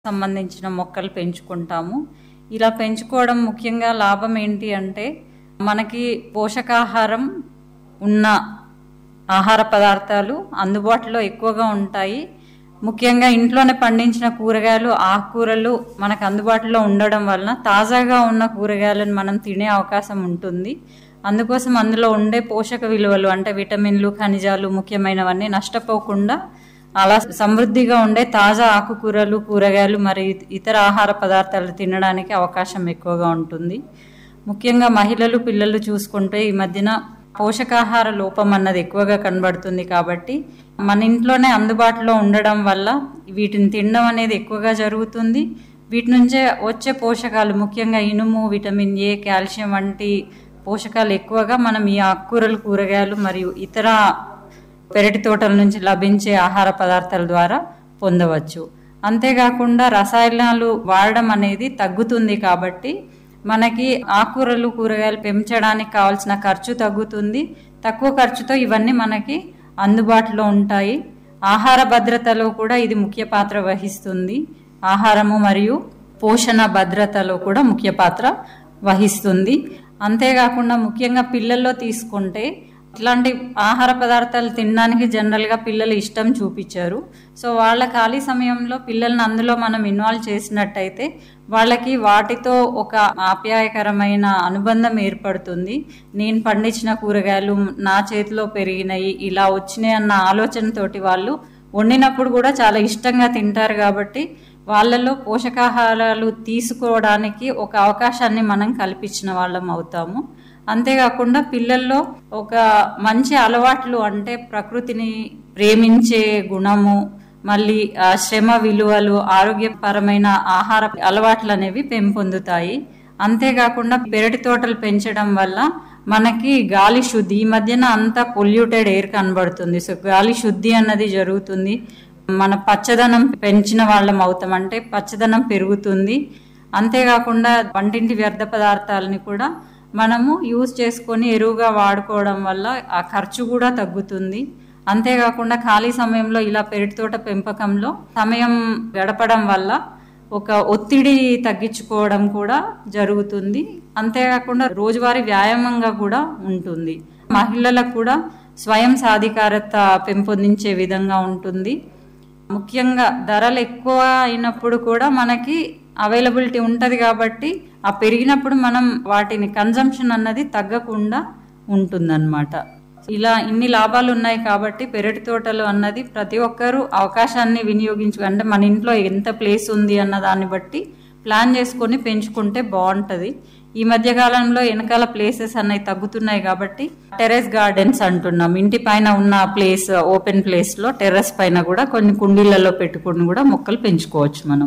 సంబంధించిన మొక్కలు పెంచుకుంటాము ఇలా పెంచుకోవడం ముఖ్యంగా లాభం ఏంటి అంటే మనకి పోషకాహారం ఉన్న ఆహార పదార్థాలు అందుబాటులో ఎక్కువగా ఉంటాయి ముఖ్యంగా ఇంట్లోనే పండించిన కూరగాయలు ఆకుకూరలు మనకు అందుబాటులో ఉండడం వలన తాజాగా ఉన్న కూరగాయలను మనం తినే అవకాశం ఉంటుంది అందుకోసం అందులో ఉండే పోషక విలువలు అంటే విటమిన్లు ఖనిజాలు ముఖ్యమైనవన్నీ నష్టపోకుండా అలా సమృద్ధిగా ఉండే తాజా ఆకుకూరలు కూరగాయలు మరి ఇతర ఆహార పదార్థాలు తినడానికి అవకాశం ఎక్కువగా ఉంటుంది ముఖ్యంగా మహిళలు పిల్లలు చూసుకుంటే ఈ మధ్యన పోషకాహార లోపం అన్నది ఎక్కువగా కనబడుతుంది కాబట్టి మన ఇంట్లోనే అందుబాటులో ఉండడం వల్ల వీటిని తినడం అనేది ఎక్కువగా జరుగుతుంది వీటి నుంచే వచ్చే పోషకాలు ముఖ్యంగా ఇనుము విటమిన్ ఏ కాల్షియం వంటి పోషకాలు ఎక్కువగా మనం ఈ ఆకుకూరలు కూరగాయలు మరియు ఇతర పెరటి తోటల నుంచి లభించే ఆహార పదార్థాల ద్వారా పొందవచ్చు అంతేకాకుండా రసాయనాలు వాడడం అనేది తగ్గుతుంది కాబట్టి మనకి ఆకుకూరలు కూరగాయలు పెంచడానికి కావాల్సిన ఖర్చు తగ్గుతుంది తక్కువ ఖర్చుతో ఇవన్నీ మనకి అందుబాటులో ఉంటాయి ఆహార భద్రతలో కూడా ఇది ముఖ్య పాత్ర వహిస్తుంది ఆహారము మరియు పోషణ భద్రతలో కూడా ముఖ్య పాత్ర వహిస్తుంది అంతేకాకుండా ముఖ్యంగా పిల్లల్లో తీసుకుంటే ఇట్లాంటి ఆహార పదార్థాలు తినడానికి జనరల్గా పిల్లలు ఇష్టం చూపించారు సో వాళ్ళ ఖాళీ సమయంలో పిల్లల్ని అందులో మనం ఇన్వాల్వ్ చేసినట్టయితే వాళ్ళకి వాటితో ఒక ఆప్యాయకరమైన అనుబంధం ఏర్పడుతుంది నేను పండించిన కూరగాయలు నా చేతిలో పెరిగినాయి ఇలా వచ్చినాయి అన్న ఆలోచనతోటి వాళ్ళు వండినప్పుడు కూడా చాలా ఇష్టంగా తింటారు కాబట్టి వాళ్ళలో పోషకాహారాలు తీసుకోవడానికి ఒక అవకాశాన్ని మనం కల్పించిన వాళ్ళం అవుతాము అంతేకాకుండా పిల్లల్లో ఒక మంచి అలవాట్లు అంటే ప్రకృతిని ప్రేమించే గుణము మళ్ళీ శ్రమ విలువలు ఆరోగ్యపరమైన ఆహార అలవాట్లు అనేవి పెంపొందుతాయి అంతేకాకుండా పెరటి తోటలు పెంచడం వల్ల మనకి గాలి శుద్ధి ఈ మధ్యన అంతా పొల్యూటెడ్ ఎయిర్ కనబడుతుంది సో గాలి శుద్ధి అన్నది జరుగుతుంది మన పచ్చదనం పెంచిన వాళ్ళం అవుతాం అంటే పచ్చదనం పెరుగుతుంది అంతేకాకుండా వంటింటి వ్యర్థ పదార్థాలని కూడా మనము యూజ్ చేసుకొని ఎరువుగా వాడుకోవడం వల్ల ఆ ఖర్చు కూడా తగ్గుతుంది అంతేకాకుండా ఖాళీ సమయంలో ఇలా పెరటి తోట పెంపకంలో సమయం గడపడం వల్ల ఒక ఒత్తిడి తగ్గించుకోవడం కూడా జరుగుతుంది అంతేకాకుండా రోజువారీ వ్యాయామంగా కూడా ఉంటుంది మహిళలకు కూడా స్వయం సాధికారత పెంపొందించే విధంగా ఉంటుంది ముఖ్యంగా ధరలు ఎక్కువ అయినప్పుడు కూడా మనకి అవైలబిలిటీ ఉంటుంది కాబట్టి ఆ పెరిగినప్పుడు మనం వాటిని కన్జంప్షన్ అన్నది తగ్గకుండా ఉంటుందన్నమాట ఇలా ఇన్ని లాభాలు ఉన్నాయి కాబట్టి పెరటి తోటలు అన్నది ప్రతి ఒక్కరూ అవకాశాన్ని వినియోగించు అంటే మన ఇంట్లో ఎంత ప్లేస్ ఉంది అన్న దాన్ని బట్టి ప్లాన్ చేసుకొని పెంచుకుంటే బాగుంటుంది ఈ మధ్య కాలంలో వెనకాల ప్లేసెస్ అన్నవి తగ్గుతున్నాయి కాబట్టి టెర్రస్ గార్డెన్స్ అంటున్నాం ఇంటి పైన ఉన్న ప్లేస్ ఓపెన్ ప్లేస్ లో టెర్రస్ పైన కూడా కొన్ని కుండీలలో పెట్టుకుని కూడా మొక్కలు పెంచుకోవచ్చు మనం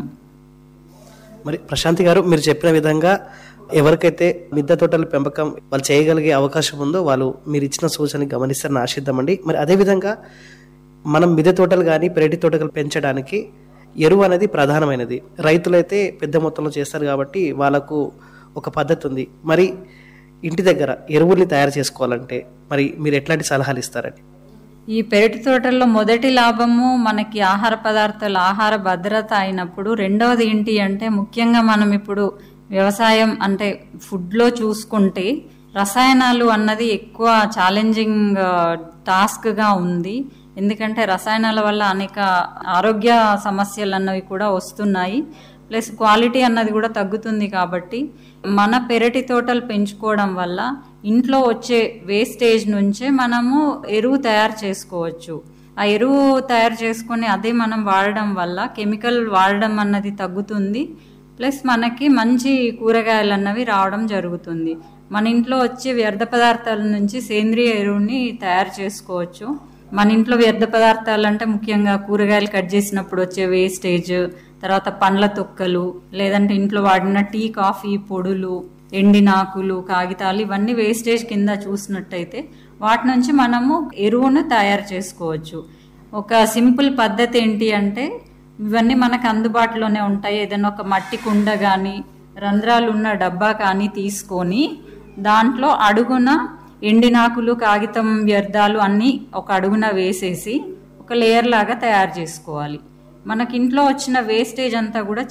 మరి ప్రశాంతి గారు మీరు చెప్పిన విధంగా ఎవరికైతే మిద్దె తోటల పెంపకం వాళ్ళు చేయగలిగే అవకాశం ఉందో వాళ్ళు మీరు ఇచ్చిన సూచనని గమనిస్తారని ఆశిద్దామండి మరి అదేవిధంగా మనం మిద్దె తోటలు కానీ పెరటి తోటలు పెంచడానికి ఎరువు అనేది ప్రధానమైనది రైతులైతే పెద్ద మొత్తంలో చేస్తారు కాబట్టి వాళ్ళకు ఒక పద్ధతి ఉంది మరి ఇంటి దగ్గర ఎరువుల్ని తయారు చేసుకోవాలంటే మరి మీరు ఎట్లాంటి సలహాలు ఇస్తారండి ఈ పెరటి తోటల్లో మొదటి లాభము మనకి ఆహార పదార్థాలు ఆహార భద్రత అయినప్పుడు రెండవది ఏంటి అంటే ముఖ్యంగా మనం ఇప్పుడు వ్యవసాయం అంటే ఫుడ్లో చూసుకుంటే రసాయనాలు అన్నది ఎక్కువ ఛాలెంజింగ్ టాస్క్గా ఉంది ఎందుకంటే రసాయనాల వల్ల అనేక ఆరోగ్య సమస్యలు అన్నవి కూడా వస్తున్నాయి ప్లస్ క్వాలిటీ అన్నది కూడా తగ్గుతుంది కాబట్టి మన పెరటి తోటలు పెంచుకోవడం వల్ల ఇంట్లో వచ్చే వేస్టేజ్ నుంచే మనము ఎరువు తయారు చేసుకోవచ్చు ఆ ఎరువు తయారు చేసుకొని అదే మనం వాడడం వల్ల కెమికల్ వాడడం అన్నది తగ్గుతుంది ప్లస్ మనకి మంచి కూరగాయలు అన్నవి రావడం జరుగుతుంది మన ఇంట్లో వచ్చే వ్యర్థ పదార్థాల నుంచి సేంద్రియ ఎరువుని తయారు చేసుకోవచ్చు మన ఇంట్లో వ్యర్థ పదార్థాలు అంటే ముఖ్యంగా కూరగాయలు కట్ చేసినప్పుడు వచ్చే వేస్టేజ్ తర్వాత పండ్ల తొక్కలు లేదంటే ఇంట్లో వాడిన టీ కాఫీ పొడులు ఎండినాకులు కాగితాలు ఇవన్నీ వేస్టేజ్ కింద చూసినట్టయితే వాటి నుంచి మనము ఎరువును తయారు చేసుకోవచ్చు ఒక సింపుల్ పద్ధతి ఏంటి అంటే ఇవన్నీ మనకు అందుబాటులోనే ఉంటాయి ఏదైనా ఒక మట్టి కుండ కానీ రంధ్రాలు ఉన్న డబ్బా కానీ తీసుకొని దాంట్లో అడుగున ఎండినాకులు కాగితం వ్యర్థాలు అన్నీ ఒక అడుగున వేసేసి ఒక లేయర్ లాగా తయారు చేసుకోవాలి మనకి ఇంట్లో వచ్చిన వేస్టేజ్ అంతా కూడా